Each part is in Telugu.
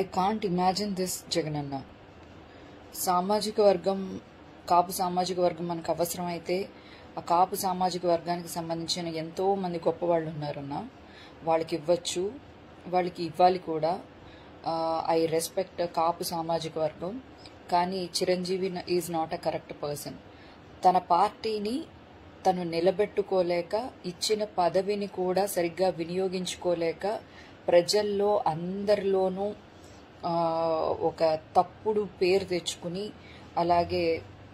I can't imagine this Jagananna సామాజిక వర్గం కాపు సామాజిక వర్గం మనకు అవసరం అయితే ఆ కాపు సామాజిక వర్గానికి సంబంధించిన ఎంతో మంది గొప్ప వాళ్ళు ఉన్నారన్న వాళ్ళకి ఇవ్వచ్చు వాళ్ళకి ఇవ్వాలి కూడా ఐ రెస్పెక్ట్ కాపు సామాజిక వర్గం కానీ Chiranjeevi is not a correct person తన పార్టీని తను నిలబెట్టుకోలేక ఇచ్చిన పదవిని కూడా సరిగ్గా వినియోగించుకోలేక ప్రజల్లో అందరిలోనూ ఆ, ఒక తప్పుడు పేరు తెచ్చుకుని అలాగే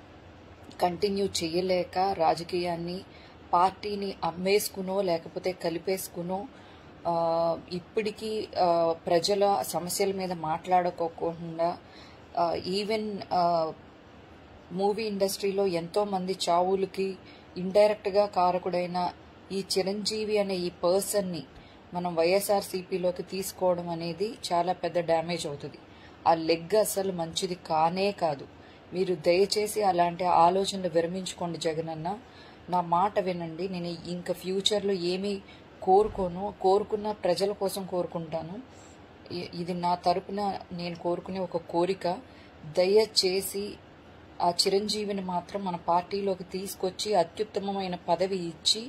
కంటిన్యూ చేయలేక రాజకీయాన్ని పార్టీని అమ్మేసుకునో లేకపోతే కలిపేసుకునో ఆ, ఇప్పటికీ ఆ, ప్రజల సమస్యల మీద మాట్లాడుకోకుండా ఆ, ఈవెన్ ఆ, మూవీ ఇండస్ట్రీలో ఎంతో మంది చావులకి ఇండైరెక్ట్ గా కారకుడైన ఈ చిరంజీవి అనే ఈ పర్సన్ ని మనం వైఎస్ఆర్ సిపిలోకి తీసుకోవడం అనేది చాలా పెద్ద డ్యామేజ్ అవుతుంది ఆ లెగ్ అసలు మంచిది కానే కాదు మీరు దయచేసి అలాంటి ఆలోచనలు విరమించుకోండి జగనన్న నా మాట వినండి నేను ఇంకా ఫ్యూచర్లో ఏమీ కోరుకోను కోరుకున్న ప్రజల కోసం కోరుకుంటాను ఇ- ఇది నా తరపున నేను కోరుకునే ఒక కోరిక దయచేసి ఆ చిరంజీవిని మాత్రం మన పార్టీలోకి తీసుకొచ్చి అత్యుత్తమమైన పదవి ఇచ్చి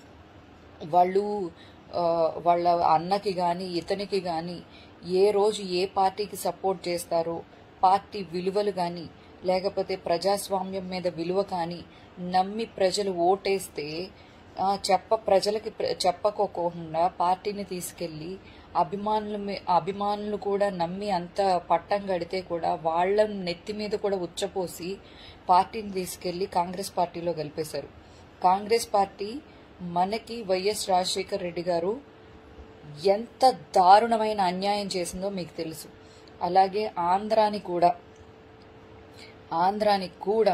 వాళ్ళు ఆ, వాళ్ళ అన్నకి గాని ఇతనికి గాని ఏ రోజు ఏ పార్టీకి సపోర్ట్ చేస్తారో పార్టీ విలువలు గాని లేకపోతే ప్రజాస్వామ్యం మీద విలువ కానీ నమ్మి ప్రజలు ఓటేస్తే ఆ, చెప్ప ప్రజలకి ప్ర- చెప్పకోకుండా పార్టీని తీసుకెళ్లి అభిమానులు మీ- అభిమానులు కూడా నమ్మి అంత పట్టం గడితే కూడా వాళ్ళ నెత్తి మీద కూడా ఉచ్చపోసి పార్టీని తీసుకెళ్లి కాంగ్రెస్ పార్టీలో కలిపేశారు కాంగ్రెస్ పార్టీ మనకి వైఎస్ రాజశేఖర్ రెడ్డి గారు ఎంత దారుణమైన అన్యాయం చేసిందో మీకు తెలుసు అలాగే ఆంధ్రాని కూడా ఆంధ్రాని కూడా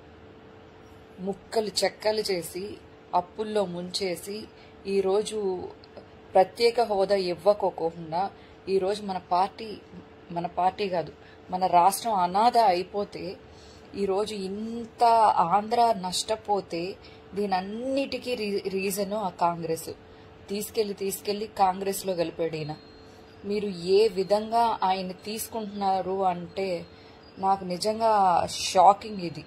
ముక్కలు చెక్కలు చేసి అప్పుల్లో ముంచేసి ఈరోజు ప్రత్యేక హోదా ఇవ్వకోకుండా ఈరోజు మన పార్టీ మన పార్టీ కాదు మన రాష్ట్రం అనాథ అయిపోతే ఈరోజు ఇంత ఆంధ్ర నష్టపోతే దీనన్నిటికీ రీ- రీజను ఆ కాంగ్రెస్ తీసుకెళ్లి తీసుకెళ్లి కాంగ్రెస్లో కలిపాడు ఈయన మీరు ఏ విధంగా ఆయన తీసుకుంటున్నారు అంటే నాకు నిజంగా షాకింగ్ ఇది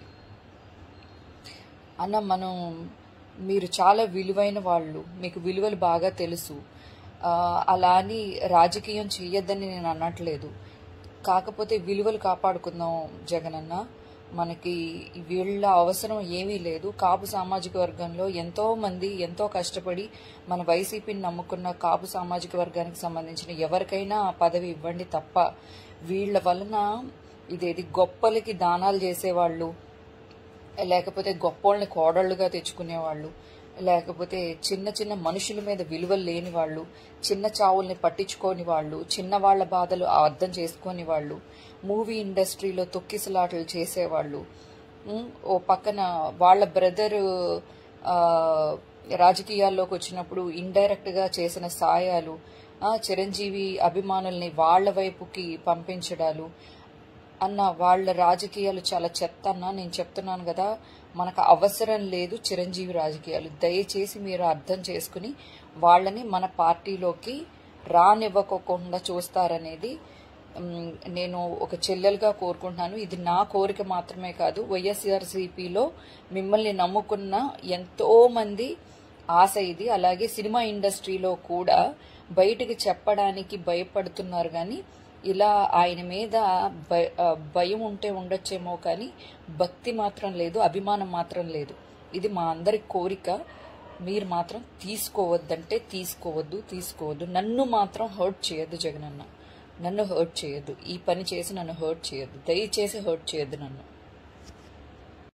అన్న మనం మీరు చాలా విలువైన వాళ్ళు మీకు విలువలు బాగా తెలుసు ఆ, అలా అని రాజకీయం చెయ్యొద్దని నేను అనట్లేదు కాకపోతే విలువలు కాపాడుకుందాం జగనన్న మనకి వీళ్ళ అవసరం ఏమీ లేదు కాపు సామాజిక వర్గంలో ఎంతో మంది ఎంతో కష్టపడి మన వైసీపీని నమ్ముకున్న కాపు సామాజిక వర్గానికి సంబంధించిన ఎవరికైనా ఆ పదవి ఇవ్వండి తప్ప వీళ్ళ వలన ఇదేది గొప్పలకి దానాలు చేసేవాళ్ళు లేకపోతే గొప్పోళ్ళని కోడళ్ళుగా తెచ్చుకునేవాళ్ళు లేకపోతే చిన్న చిన్న మనుషుల మీద విలువలు లేని వాళ్ళు చిన్న చావుల్ని పట్టించుకోని వాళ్ళు చిన్న వాళ్ళ బాధలు అర్థం చేసుకోని వాళ్ళు మూవీ ఇండస్ట్రీలో తొక్కిసలాటలు చేసేవాళ్ళు ఉమ్, ఓ పక్కన వాళ్ళ బ్రదర్ రాజకీయాల్లోకి వచ్చినప్పుడు ఇండైరెక్ట్ గా చేసిన సాయాలు ఆ, చిరంజీవి అభిమానుల్ని వాళ్ళ వైపుకి పంపించడాలు అన్న వాళ్ళ రాజకీయాలు చాలా చెత్త అన్న నేను చెప్తున్నాను కదా మనకు అవసరం లేదు చిరంజీవి రాజకీయాలు దయచేసి మీరు అర్థం చేసుకుని వాళ్ళని మన పార్టీలోకి రానివ్వకోకుండా చూస్తారనేది మ్, నేను ఒక చెల్లెలుగా కోరుకుంటున్నాను ఇది నా కోరిక మాత్రమే కాదు వైఎస్ఆర్సీపీలో మిమ్మల్ని నమ్ముకున్న ఎంతో మంది ఆశ ఇది అలాగే సినిమా ఇండస్ట్రీలో కూడా బయటికి చెప్పడానికి భయపడుతున్నారు కానీ ఇలా ఆయన మీద భయ- ఆ, భయం ఉంటే ఉండొచ్చేమో కానీ భక్తి మాత్రం లేదు అభిమానం మాత్రం లేదు ఇది మా అందరి కోరిక మీరు మాత్రం తీసుకోవద్దంటే తీసుకోవద్దు తీసుకోవద్దు నన్ను మాత్రం హర్ట్ చేయొద్దు జగనన్న నన్ను హర్ట్ చేయొద్దు ఈ పని చేసి నన్ను హర్ట్ చేయొద్దు దయచేసి హర్ట్ చేయొద్దు నన్ను